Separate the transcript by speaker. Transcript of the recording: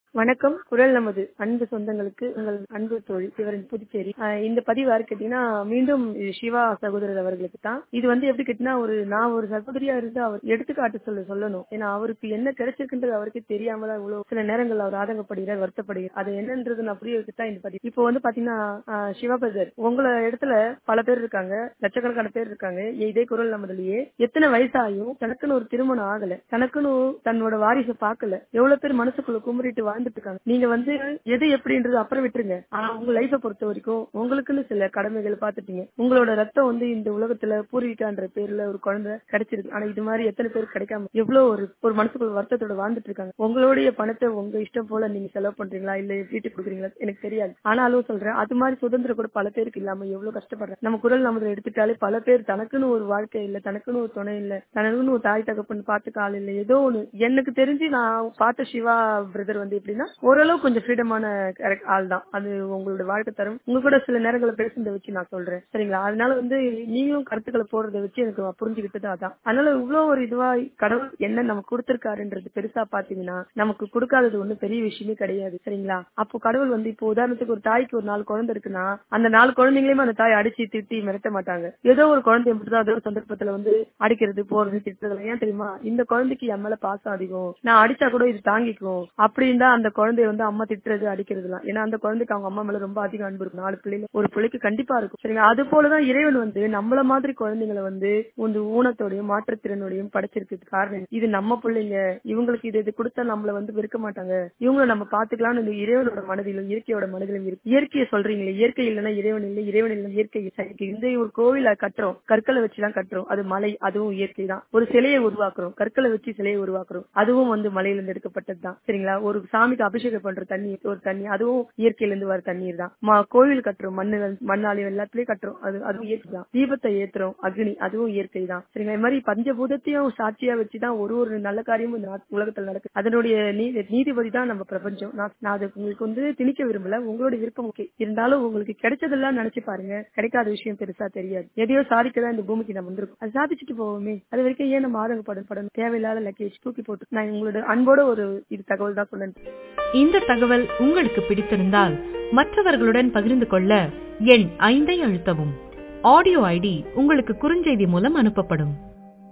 Speaker 1: வணக்கம் குரல் நமது அன்பு சொந்தங்களுக்கு உங்கள் அன்பு தோழி சிவரன் புதுச்சேரி ஆஹ் இந்த பதிவு யாரு கேட்டீங்கன்னா மீண்டும் இது சிவா சகோதரர் அவர்களுக்கு தான் இது வந்து எப்படி கேட்டீங்கன்னா ஒரு நான் ஒரு சகோதரியா இருந்து அவர் எடுத்துக்காட்டு சொல்ல சொல்லணும் ஏன்னா அவருக்கு என்ன கிடைச்சிருக்குன்றது அவருக்கு தெரியாம தான் இவ்வளவு சில நேரங்கள் அவர் ஆதங்கப்படுகிறார் வருத்தப்படுகிறார் அது என்னன்றது நான் புரிய வைக்க தான் இந்த பதிவு இப்போ வந்து பாத்தீங்கன்னா ஆஹ் சிவா பிரதர் உங்களை இடத்துல பல பேர் இருக்காங்க லட்சக்கணக்கான பேர் இருக்காங்க இதே குரல் நமதுலயே எத்தனை வயசாயும் தனக்குன்னு ஒரு திருமணம் ஆகல தனக்குன்னு தன்னோட வாரிசை பார்க்கல எவ்வளவு பேர் மனசுக்குள்ள குமரிட்டு வாழ்ந்துட்டு இருக்காங்க நீங்க வந்து எது எப்படின்றது அப்புறம் விட்டுருங்க ஆனா உங்க லைஃப பொறுத்த வரைக்கும் உங்களுக்குன்னு சில கடமைகள் பாத்துட்டீங்க உங்களோட ரத்தம் வந்து இந்த உலகத்துல பூர்விகான்ற பேர்ல ஒரு குழந்தை கிடைச்சிருக்கு ஆனா இது மாதிரி எத்தனை பேர் கிடைக்காம எவ்வளவு ஒரு ஒரு மனசுக்குள்ள வருத்தத்தோட வாழ்ந்துட்டு இருக்காங்க உங்களுடைய பணத்தை உங்க இஷ்டம் போல நீங்க செலவு பண்றீங்களா இல்ல வீட்டுக்கு கொடுக்குறீங்களா எனக்கு தெரியாது ஆனாலும் சொல்றேன் அது மாதிரி சுதந்திரம் கூட பல பேருக்கு இல்லாம எவ்வளவு கஷ்டப்படுறேன் நம்ம குரல் நமது எடுத்துட்டாலே பல பேர் தனக்குன்னு ஒரு வாழ்க்கை இல்ல தனக்குன்னு ஒரு துணை இல்ல தனக்குன்னு ஒரு தாய் தகப்பன் பார்த்துக்க ஆள் இல்ல ஏதோ ஒண்ணு எனக்கு தெரிஞ்சு நான் பார்த்த சிவா பிரதர் வந்து எப்படின்னா ஓரளவு கொஞ்சம் ஃப்ரீடமான ஆள் தான் அது உங்களோட வாழ்க்கை தரும் உங்க கூட சில நேரங்களை பேசுறதை வச்சு நான் சொல்றேன் சரிங்களா அதனால வந்து நீங்களும் கருத்துக்களை போடுறதை வச்சு எனக்கு புரிஞ்சுக்கிட்டது அதான் அதனால இவ்வளவு ஒரு இதுவா கடவுள் என்ன நமக்கு கொடுத்திருக்காருன்றது பெருசா பாத்தீங்கன்னா நமக்கு கொடுக்காதது ஒண்ணு பெரிய விஷயமே கிடையாது சரிங்களா அப்போ கடவுள் வந்து இப்போ உதாரணத்துக்கு ஒரு தாய்க்கு ஒரு நாலு குழந்தை இருக்குன்னா அந்த நாலு குழந்தைங்களையுமே அந்த தாய் அடிச்சு திட்டி மிரட்ட மாட்டாங்க ஏதோ ஒரு குழந்தை மட்டும்தான் அதோ சந்தர்ப்பத்துல வந்து அடிக்கிறது போறது திட்டுறது ஏன் தெரியுமா இந்த குழந்தைக்கு என் மேல பாசம் அதிகம் நான் அடிச்சா கூட இது தாங்கிக்கும் அப்படின்னு தான் அந்த குழந்தைய வந்து அம்மா திட்டுறது அடிக்கிறதுலாம் ஏன்னா அந்த குழந்தைக்கு அவங்க அம்மா மேல ரொம்ப அதிகம் அன்பு இருக்கும் நாலு பிள்ளைங்க ஒரு பிள்ளைக்கு கண்டிப்பா இருக்கும் சரிங்க அது போலதான் இறைவன் வந்து நம்மள மாதிரி குழந்தைங்களை வந்து ஒரு ஊனத்தோடையும் மாற்றுத்திறனோடையும் படைச்சிருக்கு காரணம் இது நம்ம பிள்ளைங்க இவங்களுக்கு இது இது கொடுத்தா நம்மள வந்து வெறுக்க மாட்டாங்க இவங்கள நம்ம பாத்துக்கலாம்னு இந்த இறைவனோட மனதிலும் இயற்கையோட மனதிலும் இருக்கு இயற்கையை சொல்றீங்களே இயற்கை இல்லைன்னா இறைவன் இல்லை இறைவன் இல்லை இயற்கை சரிக்கு இந்த ஒரு கோவில் கட்டுறோம் கற்களை வச்சுதான் கட்டுறோம் அது மலை அதுவும் இயற்கை தான் ஒரு சிலையை உருவாக்குறோம் கற்களை வச்சு சிலையை உருவாக்குறோம் அதுவும் வந்து மலையில இருந்து எடுக்கப்பட்டது தான் சரிங்களா ஒரு சாமிக்கு அபிஷேகம் பண்ற தண்ணி ஒரு தண்ணி அதுவும் இயற்கையில இருந்து வர தண்ணீர் தான் கோவில் கட்டுறோம் மண்ணு மண்ணாலையும் எல்லாத்துலயும் கட்டுறோம் அது அதுவும் இயற்கை தான் தீபத்தை ஏத்துறோம் அக்னி அதுவும் இயற்கை தான் சரிங்களா இது மாதிரி பஞ்சபூதத்தையும் சாட்சியா வச்சுதான் ஒரு ஒரு நல்ல காரியமும் இந்த உலகத்துல நடக்குது அதனுடைய நீதிபதி தான் நம்ம பிரபஞ்சம் நான் அது உங்களுக்கு வந்து திணிக்க விரும்பல உங்களோட விருப்பம் ஓகே இருந்தாலும் உங்களுக்கு கிடைச்சதெல்லாம் நினைச்சு பாருங்க கிடைக்காத விஷயம் பெருசா தெரியாது எதையோ சாதிக்கதான் இந்த பூமிக்கு நம்ம வந்திருக்கோம் அது சாதிச்சுட்டு போவோமே அது வரைக்கும் ஏன் நம்ம ஆதங்கப்படும் படம் தேவையில்லாத லக்கேஜ் தூக்கி போட்டு நான் உங்களோட அன்போட ஒரு இது தகவல் தான் சொன்னேன்
Speaker 2: இந்த தகவல் உங்களுக்கு பிடித்திருந்தால் மற்றவர்களுடன் பகிர்ந்து கொள்ள எண் ஐந்தை அழுத்தவும் ஆடியோ ஐடி உங்களுக்கு குறுஞ்செய்தி மூலம் அனுப்பப்படும்